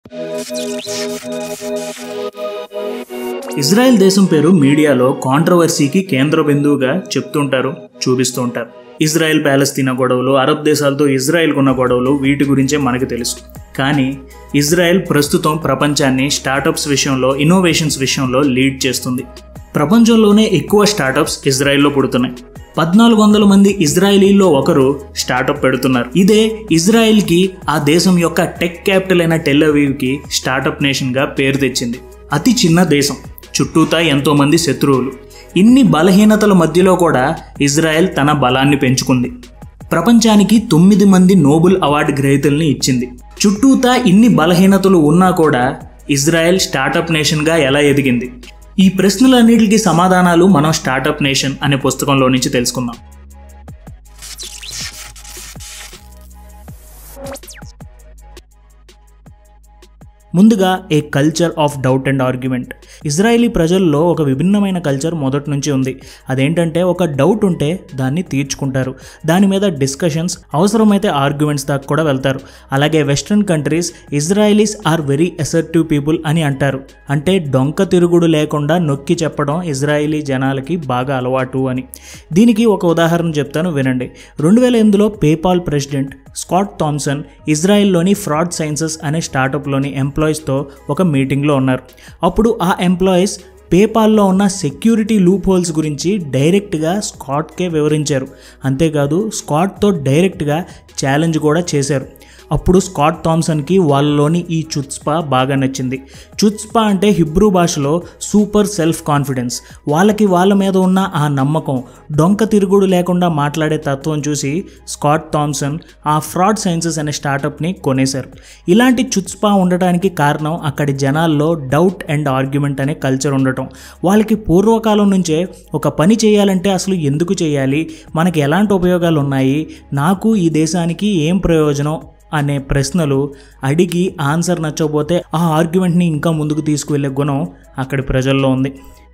Israel దేశం పేరు మీడియాలో కాంట్రవర్సీకి కేంద్ర బిందువుగా చెప్తుంటారు చూపిస్తూ ఉంటారు ఇజ్రాయెల్ ప్యాలెస్తీనా గొడవలు అరబ్ దేశాలతో ఇజ్రాయెల్కు ఉన్న గొడవలు వీటి గురించే మనకు తెలుసు కానీ ఇజ్రాయెల్ ప్రస్తుతం ప్రపంచాన్ని స్టార్టప్స్ విషయంలో ఇన్నోవేషన్స్ విషయంలో లీడ్ చేస్తుంది ప్రపంచంలోనే ఎక్కువ స్టార్టప్స్ ఇజ్రాయెల్లో పుడుతున్నాయి పద్నాలుగు వందల మంది ఇజ్రాయలీల్లో ఒకరు స్టార్టప్ పెడుతున్నారు ఇదే ఇజ్రాయెల్కి ఆ దేశం యొక్క టెక్ క్యాపిటల్ అయిన టెల్లవీవ్కి స్టార్టప్ నేషన్గా పేరు తెచ్చింది అతి చిన్న దేశం చుట్టూతా ఎంతో మంది శత్రువులు ఇన్ని బలహీనతల మధ్యలో కూడా ఇజ్రాయెల్ తన బలాన్ని పెంచుకుంది ప్రపంచానికి తొమ్మిది మంది నోబెల్ అవార్డు గ్రహీతల్ని ఇచ్చింది చుట్టూతా ఇన్ని బలహీనతలు ఉన్నా కూడా ఇజ్రాయెల్ స్టార్టప్ నేషన్గా ఎలా ఎదిగింది ఈ ప్రశ్నలన్నిటికీ సమాధానాలు మనం స్టార్టప్ నేషన్ అనే పుస్తకంలో నుంచి తెలుసుకుందాం ముందుగా a culture of doubt and argument Israeli ప్రజల్లో ఒక విభిన్నమైన కల్చర్ మొదటి నుంచి ఉంది అదేంటంటే ఒక డౌట్ ఉంటే దాన్ని తీర్చుకుంటారు దాని మీద డిస్కషన్స్ అవసరమైతే ఆర్గ్యుమెంట్స్ దాకా కూడా వెళ్తారు అలాగే western countries Israelis are very assertive people అని అంటారు అంటే డొంక తిరుగుడు లేకుండా నొక్కి చెప్పడం ఇజ్రాయేలీ జనాలకి బాగా అలవాటు అని దీనికి ఒక ఉదాహరణ చెప్తాను వినండి రెండు వేల ఎనిమిదిలో పేపాల్ ప్రెసిడెంట్ స్కాట్ థామ్సన్ ఇజ్రాయెల్లోని ఫ్రాడ్ సైన్సెస్ అనే స్టార్టప్లోని ఎంప్లాయీస్తో ఒక మీటింగ్లో ఉన్నారు అప్పుడు ఆ ఎంప్లాయీస్ పేపాల్లో ఉన్న సెక్యూరిటీ లూప్ హోల్స్ గురించి డైరెక్ట్గా స్కాట్కే వివరించారు అంతేకాదు స్కాట్తో డైరెక్ట్గా ఛాలెంజ్ కూడా చేశారు అప్పుడు స్కాట్ థామ్సన్కి వాళ్ళలోని ఈ చుత్స్పా బాగా నచ్చింది చుత్స్పా అంటే హిబ్రూ భాషలో సూపర్ సెల్ఫ్ కాన్ఫిడెన్స్ వాళ్ళకి వాళ్ళ మీద ఉన్న ఆ నమ్మకం డొంక తిరుగుడు లేకుండా మాట్లాడే తత్వం చూసి స్కాట్ థామ్సన్ ఆ ఫ్రాడ్ సైన్సెస్ అనే స్టార్టప్ని కొనేశారు ఇలాంటి చుత్స్పా ఉండటానికి కారణం అక్కడి జనాల్లో డౌట్ అండ్ ఆర్గ్యుమెంట్ అనే కల్చర్ ఉండటం వాళ్ళకి పూర్వకాలం నుంచే ఒక పని చేయాలంటే అసలు ఎందుకు చేయాలి మనకి ఎలాంటి ఉపయోగాలు ఉన్నాయి నాకు ఈ దేశానికి ఏం ప్రయోజనం అనే ప్రశ్నలు అడిగి ఆన్సర్ నచ్చకపోతే ఆ ఆర్గ్యుమెంట్ని ఇంకా ముందుకు తీసుకువెళ్ళే గుణం అక్కడి ప్రజల్లో ఉంది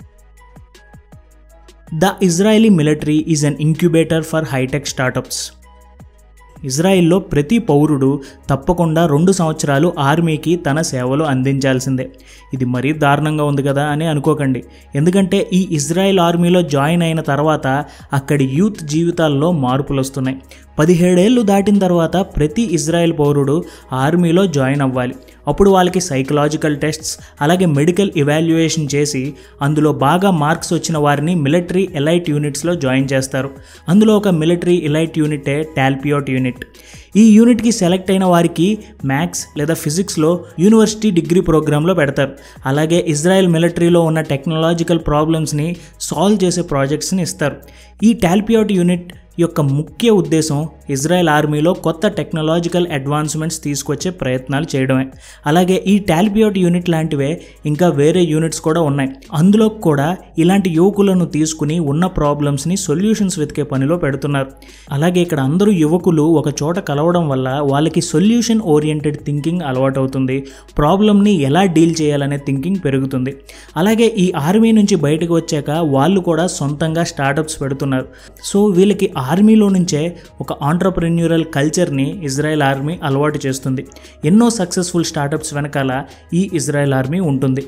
the Israeli military is an incubator for hi-tech startups ఇజ్రాయిల్లో ప్రతి పౌరుడు తప్పకుండా రెండు సంవత్సరాలు ఆర్మీకి తన సేవలు అందించాల్సిందే ఇది మరీ దారుణంగా ఉంది కదా అని అనుకోకండి ఎందుకంటే ఈ ఇజ్రాయెల్ ఆర్మీలో జాయిన్ అయిన తర్వాత అక్కడి యూత్ జీవితాల్లో మార్పులు వస్తున్నాయి పదిహేడేళ్ళు దాటిన తర్వాత ప్రతి ఇజ్రాయెల్ పౌరుడు ఆర్మీలో జాయిన్ అవ్వాలి అప్పుడు వాళ్ళకి సైకలాజికల్ టెస్ట్స్ అలాగే మెడికల్ ఇవాల్యుయేషన్ చేసి అందులో బాగా మార్క్స్ వచ్చిన వారిని మిలిటరీ ఎలైట్ యూనిట్స్లో జాయిన్ చేస్తారు అందులో ఒక మిలిటరీ ఎలైట్ యూనిటే టాల్పియోట్ యూనిట్ ఈ యూనిట్కి సెలెక్ట్ అయిన వారికి మ్యాథ్స్ లేదా ఫిజిక్స్లో యూనివర్సిటీ డిగ్రీ ప్రోగ్రాంలో పెడతారు అలాగే ఇజ్రాయెల్ మిలిటరీలో ఉన్న టెక్నాలజికల్ ప్రాబ్లమ్స్ని సాల్వ్ చేసే ప్రాజెక్ట్స్ని ఇస్తారు ఈ టాల్పియోట్ యూనిట్ యొక్క ముఖ్య ఉద్దేశం ఇజ్రాయెల్ ఆర్మీలో కొత్త టెక్నాలజికల్ అడ్వాన్స్మెంట్స్ తీసుకొచ్చే ప్రయత్నాలు చేయడమే అలాగే ఈ టాల్పియోట్ యూనిట్ లాంటివే ఇంకా వేరే యూనిట్స్ కూడా ఉన్నాయి అందులో కూడా ఇలాంటి యువకులను తీసుకుని ఉన్న ప్రాబ్లమ్స్ని సొల్యూషన్స్ వెతికే పనిలో పెడుతున్నారు అలాగే ఇక్కడ అందరూ యువకులు ఒక చోట కలవడం వల్ల వాళ్ళకి సొల్యూషన్ ఓరియంటెడ్ థింకింగ్ అలవాటవుతుంది ప్రాబ్లమ్ని ఎలా డీల్ చేయాలనే థింకింగ్ పెరుగుతుంది అలాగే ఈ ఆర్మీ నుంచి బయటకు వచ్చాక వాళ్ళు కూడా సొంతంగా స్టార్టప్స్ పెడుతున్నారు సో వీళ్ళకి ఆర్మీలో నుంచే ఒక ఆంటర్ప్రెన్యూరల్ కల్చర్ని ఇజ్రాయెల్ ఆర్మీ అలవాటు చేస్తుంది ఎన్నో సక్సెస్ఫుల్ స్టార్టప్స్ వెనకాల ఈ ఇజ్రాయెల్ ఆర్మీ ఉంటుంది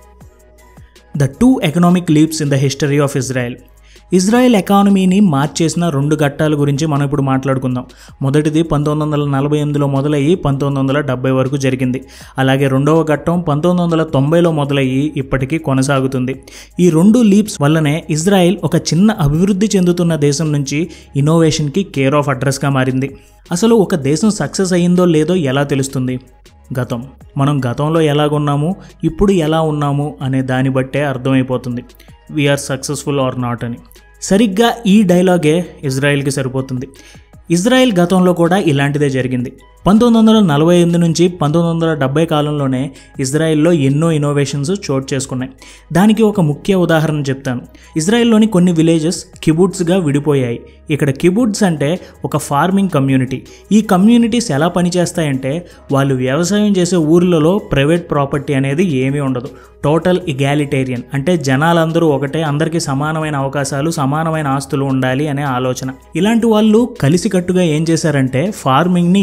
the two economic leaps in the history of Israel Israel ఎకానమీని మార్చేసిన రెండు ఘట్టాల గురించి మనం ఇప్పుడు మాట్లాడుకుందాం మొదటిది పంతొమ్మిది వందల నలభై ఎనిమిదిలో మొదలయ్యి పంతొమ్మిది వందల డెబ్బై వరకు జరిగింది అలాగే రెండవ ఘట్టం పంతొమ్మిది వందల తొంభైలో మొదలయ్యి ఇప్పటికీ కొనసాగుతుంది ఈ రెండు లీప్స్ వల్లనే ఇజ్రాయెల్ ఒక చిన్న అభివృద్ధి చెందుతున్న దేశం నుంచి ఇన్నోవేషన్కి కేర్ ఆఫ్ అడ్రస్గా మారింది అసలు ఒక దేశం సక్సెస్ అయ్యిందో లేదో ఎలా తెలుస్తుంది గతం మనం గతంలో ఎలాగున్నాము ఇప్పుడు ఎలా ఉన్నాము అనే దాన్ని బట్టే అర్థమైపోతుంది వీఆర్ సక్సెస్ఫుల్ ఆర్ నాట్ అని సరిగ్గా ఈ డైలాగే ఇజ్రాయెల్కి సరిపోతుంది ఇజ్రాయెల్ గతంలో కూడా ఇలాంటిదే జరిగింది పంతొమ్మిది వందల నలభై ఎనిమిది నుంచి పంతొమ్మిది వందల డెబ్బై కాలంలోనే ఇజ్రాయెల్లో ఎన్నో ఇన్నోవేషన్స్ చోటు చేసుకున్నాయి దానికి ఒక ముఖ్య ఉదాహరణ చెప్తాను ఇజ్రాయెల్లోని కొన్ని విలేజెస్ కిబుడ్స్గా విడిపోయాయి ఇక్కడ కిబుడ్స్ అంటే ఒక ఫార్మింగ్ కమ్యూనిటీ ఈ కమ్యూనిటీస్ ఎలా పనిచేస్తాయంటే వాళ్ళు వ్యవసాయం చేసే ఊర్లలో ప్రైవేట్ ప్రాపర్టీ అనేది ఏమీ ఉండదు టోటల్ ఇగాలిటేరియన్ అంటే జనాలందరూ ఒకటే అందరికీ సమానమైన అవకాశాలు సమానమైన ఆస్తులు ఉండాలి అనే ఆలోచన ఇలాంటి వాళ్ళు కలిసికట్టుగా ఏం చేశారంటే ఫార్మింగ్ని ఎలా డెవలప్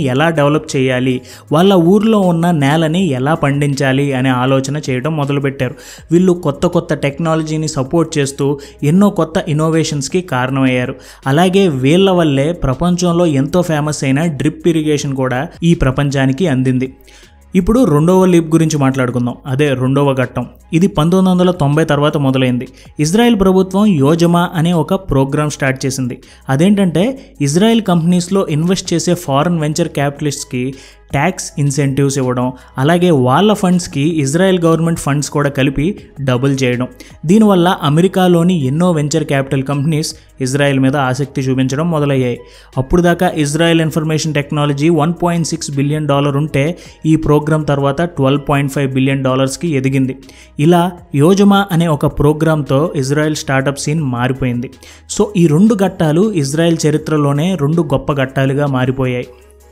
డెవలప్ చేయాలి వాళ్ళ ఊర్లో ఉన్న నేలని ఎలా పండించాలి అనే ఆలోచన చేయడం మొదలుపెట్టారు వీళ్ళు కొత్త కొత్త టెక్నాలజీని సపోర్ట్ చేస్తూ ఎన్నో కొత్త ఇన్నోవేషన్స్కి కారణమయ్యారు అలాగే వీళ్ళ వల్లే ప్రపంచంలో ఎంతో ఫేమస్ అయిన డ్రిప్ ఇరిగేషన్ కూడా ఈ ప్రపంచానికి అందింది ఇప్పుడు రెండవ లీప్ గురించి మాట్లాడుకుందాం అదే రెండవ ఘట్టం ఇది పంతొమ్మిది వందల తొంభై తర్వాత మొదలైంది ఇజ్రాయెల్ ప్రభుత్వం యోజమా అనే ఒక ప్రోగ్రామ్ స్టార్ట్ చేసింది అదేంటంటే ఇజ్రాయెల్ కంపెనీస్లో ఇన్వెస్ట్ చేసే ఫారెన్ వెంచర్ క్యాపిటలిస్ట్కి ట్యాక్స్ ఇన్సెంటివ్స్ ఇవ్వడం అలాగే వాళ్ళ ఫండ్స్కి ఇజ్రాయెల్ గవర్నమెంట్ ఫండ్స్ కూడా కలిపి డబుల్ చేయడం దీనివల్ల అమెరికాలోని ఎన్నో వెంచర్ క్యాపిటల్ కంపెనీస్ ఇజ్రాయెల్ మీద ఆసక్తి చూపించడం మొదలయ్యాయి అప్పుడు దాకా Israel information technology one point six billion dollar ఉంటే ఈ ప్రోగ్రామ్ తర్వాత ట్వెల్వ్ పాయింట్ ఫైవ్ బిలియన్ డాలర్స్కి ఎదిగింది ఇలా యోజమా అనే ఒక ప్రోగ్రామ్తో ఇజ్రాయెల్ స్టార్టప్ సీన్ మారిపోయింది సో ఈ రెండు ఘట్టాలు ఇజ్రాయెల్ చరిత్రలోనే రెండు గొప్ప ఘట్టాలుగా మారిపోయాయి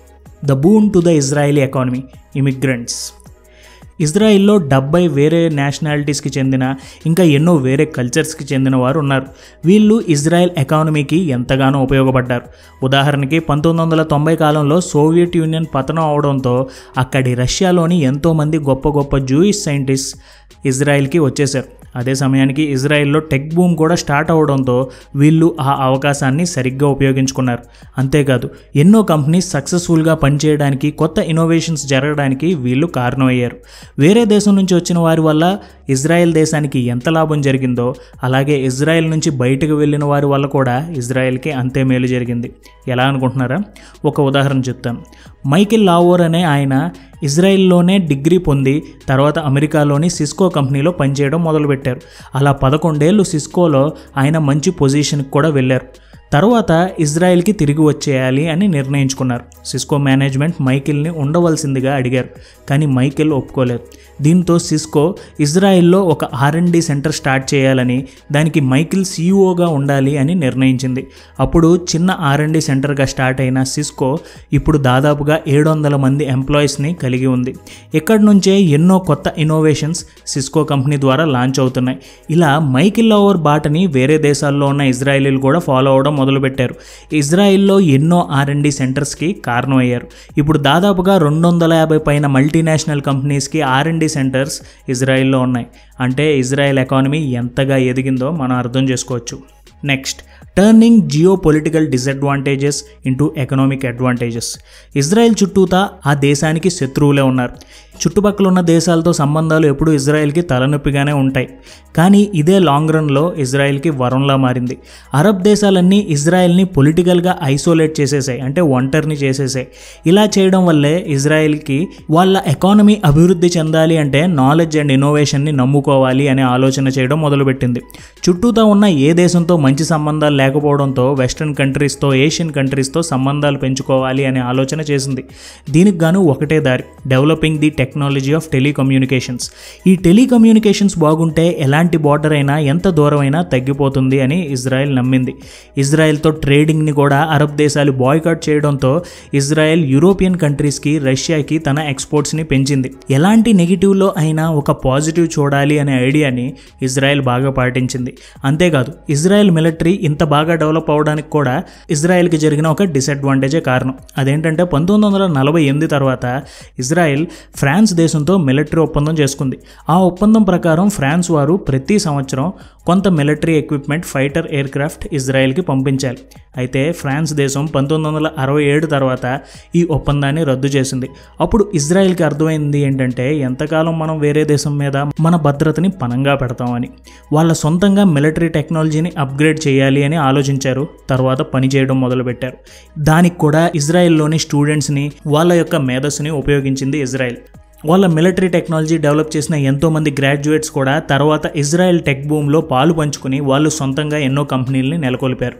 the boon to the Israeli economy immigrants ఇజ్రాయిల్లో డెబ్బై వేరే నేషనాలిటీస్కి చెందిన ఇంకా ఎన్నో వేరే కల్చర్స్కి చెందిన వారు ఉన్నారు వీళ్ళు ఇజ్రాయెల్ ఎకానమీకి ఎంతగానో ఉపయోగపడ్డారు ఉదాహరణకి పంతొమ్మిది వందల తొంభై కాలంలో సోవియట్ యూనియన్ పతనం అవడంతో అక్కడి రష్యాలోని ఎంతోమంది గొప్ప గొప్ప జూయిష్ సైంటిస్ట్ ఇజ్రాయెల్కి వచ్చేశారు అదే సమయానికి ఇజ్రాయెల్లో టెక్ బూమ్ కూడా స్టార్ట్ అవడంతో వీళ్ళు ఆ అవకాశాన్ని సరిగ్గా ఉపయోగించుకున్నారు అంతేకాదు ఎన్నో కంపెనీస్ సక్సెస్ఫుల్గా పనిచేయడానికి కొత్త ఇన్నోవేషన్స్ జరగడానికి వీళ్ళు కారణమయ్యారు వేరే దేశం నుంచి వచ్చిన వారి వల్ల ఇజ్రాయెల్ దేశానికి ఎంత లాభం జరిగిందో అలాగే ఇజ్రాయెల్ నుంచి బయటకు వెళ్ళిన వారి వల్ల కూడా ఇజ్రాయెల్కి అంతే మేలు జరిగింది ఎలా అనుకుంటున్నారా ఒక ఉదాహరణ చెప్తాను మైకిల్ లావోర్ అనే ఆయన ఇజ్రాయెల్లోనే డిగ్రీ పొంది తర్వాత అమెరికాలోని సిస్కో కంపెనీలో పనిచేయడం మొదలుపెట్టారు అలా పదకొండేళ్ళు సిస్కోలో ఆయన మంచి పొజిషన్కి కూడా వెళ్ళారు తర్వాత ఇజ్రాయెల్కి తిరిగి వచ్చేయాలి అని నిర్ణయించుకున్నారు సిస్కో మేనేజ్మెంట్ మైకిల్ని ఉండవలసిందిగా అడిగారు కానీ మైకిల్ ఒప్పుకోలేదు దీంతో సిస్కో ఇజ్రాయెల్లో ఒక ఆర్ఎండి సెంటర్ స్టార్ట్ చేయాలని దానికి మైకిల్ సీఈఓగా ఉండాలి అని నిర్ణయించింది అప్పుడు చిన్న ఆర్ఎండి సెంటర్గా స్టార్ట్ అయిన సిస్కో ఇప్పుడు దాదాపుగా ఏడు వందల మంది ఎంప్లాయీస్ని కలిగి ఉంది ఇక్కడి నుంచే ఎన్నో కొత్త ఇన్నోవేషన్స్ సిస్కో కంపెనీ ద్వారా లాంచ్ అవుతున్నాయి ఇలా మైకిల్ లవర్ బాటని వేరే దేశాల్లో ఉన్న ఇజ్రాయలీలు కూడా ఫాలో అవడం మొదలుపెట్టారు ఇజ్రాయిల్లో ఎన్నో ఆర్ఎండి సెంటర్స్కి కారణమయ్యారు ఇప్పుడు దాదాపుగా రెండు వందల యాభై పైన మల్టీనేషనల్ కంపెనీస్కి ఆర్ఎండి సెంటర్స్ ఇజ్రాయిల్లో ఉన్నాయి అంటే ఇజ్రాయెల్ ఎకానమీ ఎంతగా ఎదిగిందో మనం అర్థం చేసుకోవచ్చు next turning geopolitical disadvantages into economic advantages Israel చుట్టూతా ఆ దేశానికి శత్రువులే ఉన్నారు చుట్టుపక్కల ఉన్న దేశాలతో సంబంధాలు ఎప్పుడూ ఇజ్రాయెల్కి తలనొప్పిగానే ఉంటాయి కానీ ఇదే లాంగ్ రన్లో ఇజ్రాయెల్కి వరంలా మారింది అరబ్ దేశాలన్నీ ఇజ్రాయెల్ని పొలిటికల్గా ఐసోలేట్ చేసేసాయి అంటే ఒంటరిని చేసేసాయి ఇలా చేయడం వల్లే ఇజ్రాయెల్కి వాళ్ళ ఎకానమీ అభివృద్ధి చెందాలి అంటే నాలెడ్జ్ అండ్ ఇన్నోవేషన్ని నమ్ముకోవాలి అనే ఆలోచన చేయడం మొదలుపెట్టింది చుట్టూతా ఉన్న ఏ దేశంతో మంచి సంబంధాలు లేకపోవడంతో వెస్ట్రన్ కంట్రీస్తో ఏషియన్ కంట్రీస్తో సంబంధాలు పెంచుకోవాలి అనే ఆలోచన చేసింది దీనికి గాను ఒకటే దారి developing the technology of telecommunications ఈ టెలికమ్యూనికేషన్స్ బాగుంటే ఎలాంటి బార్డర్ అయినా ఎంత దూరమైనా తగ్గిపోతుంది అని ఇజ్రాయెల్ నమ్మింది ఇజ్రాయెల్తో ట్రేడింగ్ని కూడా అరబ్ దేశాలు బాయ్కాట్ చేయడంతో ఇజ్రాయెల్ యూరోపియన్ కంట్రీస్కి రష్యాకి తన ఎక్స్పోర్ట్స్ని పెంచింది ఎలాంటి నెగిటివ్లో అయినా ఒక పాజిటివ్ చూడాలి అనే ఐడియాని ఇజ్రాయెల్ బాగా పాటించింది అంతేకాదు ఇజ్రాయెల్ మిలిటరీ ఇంత బాగా డెవలప్ అవడానికి కూడా ఇజ్రాయెల్కి జరిగిన ఒక డిసడ్వాంటేజే కారణం అదేంటంటే పంతొమ్మిది వందల నలభై ఎనిమిది తర్వాత ఇజ్రాయెల్ ఫ్రాన్స్ దేశంతో మిలిటరీ ఒప్పందం చేసుకుంది ఆ ఒప్పందం ప్రకారం ఫ్రాన్స్ వారు ప్రతి సంవత్సరం కొంత military equipment fighter aircraft ఇజ్రాయెల్కి పంపించాలి అయితే ఫ్రాన్స్ దేశం పంతొమ్మిది వందల అరవై ఏడు తర్వాత ఈ ఒప్పందాన్ని రద్దు చేసింది అప్పుడు ఇజ్రాయెల్కి అర్థమైంది ఏంటంటే ఎంతకాలం మనం వేరే దేశం మీద మన భద్రతని పనంగా పెడతామని వాళ్ళ సొంతంగా మిలిటరీ టెక్నాలజీని అప్గ్రేడ్ చేయాలి అని ఆలోచించారు తర్వాత పని చేయడం మొదలుపెట్టారు దానికి కూడా ఇజ్రాయెల్లోని స్టూడెంట్స్ని వాళ్ళ యొక్క మేధస్సుని ఉపయోగించింది ఇజ్రాయెల్ వాళ్ళ మిలిటరీ టెక్నాలజీ డెవలప్ చేసిన ఎంతోమంది గ్రాడ్యుయేట్స్ కూడా తర్వాత ఇజ్రాయెల్ టెక్ బూమ్లో పాలు పంచుకుని వాళ్ళు సొంతంగా ఎన్నో కంపెనీలని నెలకొల్పారు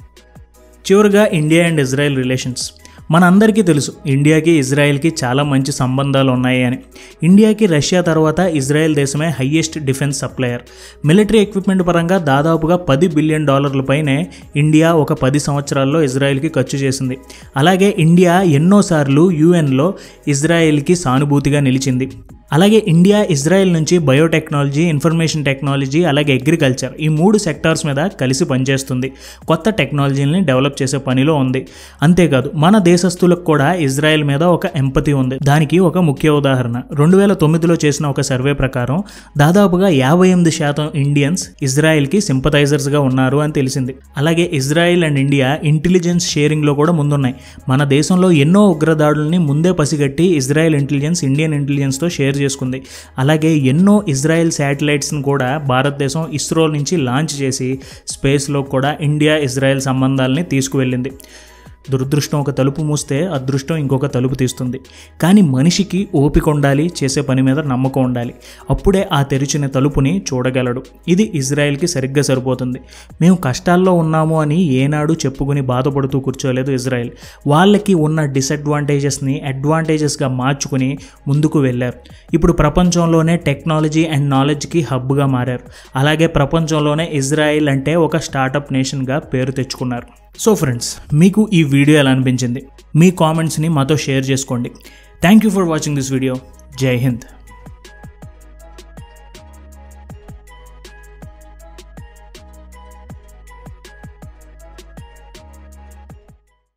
చివరిగా ఇండియా అండ్ ఇజ్రాయెల్ రిలేషన్స్ మనందరికీ తెలుసు ఇండియాకి ఇజ్రాయెల్కి చాలా మంచి సంబంధాలు ఉన్నాయి అని ఇండియాకి రష్యా తర్వాత ఇజ్రాయెల్ దేశమే highest defence supplier military equipment పరంగా దాదాపుగా పది బిలియన్ డాలర్ల పైనే ఇండియా ఒక పది సంవత్సరాల్లో ఇజ్రాయెల్కి ఖర్చు చేసింది అలాగే ఇండియా ఎన్నోసార్లు యుఎన్లో ఇజ్రాయెల్కి సానుభూతిగా నిలిచింది అలాగే ఇండియా ఇజ్రాయెల్ నుంచి బయోటెక్నాలజీ ఇన్ఫర్మేషన్ టెక్నాలజీ అలాగే అగ్రికల్చర్ ఈ మూడు సెక్టార్స్ మీద కలిసి పనిచేస్తుంది కొత్త టెక్నాలజీని డెవలప్ చేసే పనిలో ఉంది అంతేకాదు మన దేశస్తులకు కూడా ఇజ్రాయెల్ మీద ఒక ఎంపతి ఉంది దానికి ఒక ముఖ్య ఉదాహరణ రెండు వేల తొమ్మిదిలో చేసిన ఒక సర్వే ప్రకారం దాదాపుగా యాభై ఎనిమిది శాతం ఇండియన్స్ ఇజ్రాయెల్కి సింపథైజర్స్గా ఉన్నారు అని తెలిసింది అలాగే ఇజ్రాయెల్ అండ్ ఇండియా ఇంటెలిజెన్స్ షేరింగ్లో కూడా ముందున్నాయి మన దేశంలో ఎన్నో ఉగ్రదాడుల్ని ముందే పసిగట్టి ఇజ్రాయెల్ ఇంటెలిజెన్స్ ఇండియన్ ఇంటెలిజెన్స్తో షేర్ చేసుకుంది అలాగే ఎన్నో ఇజ్రాయెల్ శాటిలైట్స్ని కూడా భారతదేశం ఇస్రో నుంచి లాంచ్ చేసి స్పేస్లో కూడా ఇండియా ఇజ్రాయెల్ సంబంధాలని తీసుకువెళ్ళింది దురదృష్టం ఒక తలుపు మూస్తే అదృష్టం ఇంకొక తలుపు తీస్తుంది కానీ మనిషికి ఓపిక ఉండాలి చేసే పని మీద నమ్మకం ఉండాలి అప్పుడే ఆ తెరిచిన తలుపుని చూడగలడు ఇది ఇజ్రాయెల్కి సరిగ్గా సరిపోతుంది మేము కష్టాల్లో ఉన్నాము అని ఏనాడు చెప్పుకుని బాధపడుతూ కూర్చోలేదు ఇజ్రాయెల్ వాళ్ళకి ఉన్న డిసడ్వాంటేజెస్ని అడ్వాంటేజెస్గా మార్చుకుని ముందుకు వెళ్ళారు ఇప్పుడు ప్రపంచంలోనే టెక్నాలజీ అండ్ నాలెడ్జ్కి హబ్గా మారారు అలాగే ప్రపంచంలోనే ఇజ్రాయెల్ అంటే ఒక స్టార్టప్ నేషన్గా పేరు తెచ్చుకున్నారు సో ఫ్రెండ్స్ మీకు ఈ వీడియో ఎలా అనిపించింది మీ కామెంట్స్ని మాతో షేర్ చేసుకోండి thank you for watching this video జై హింద్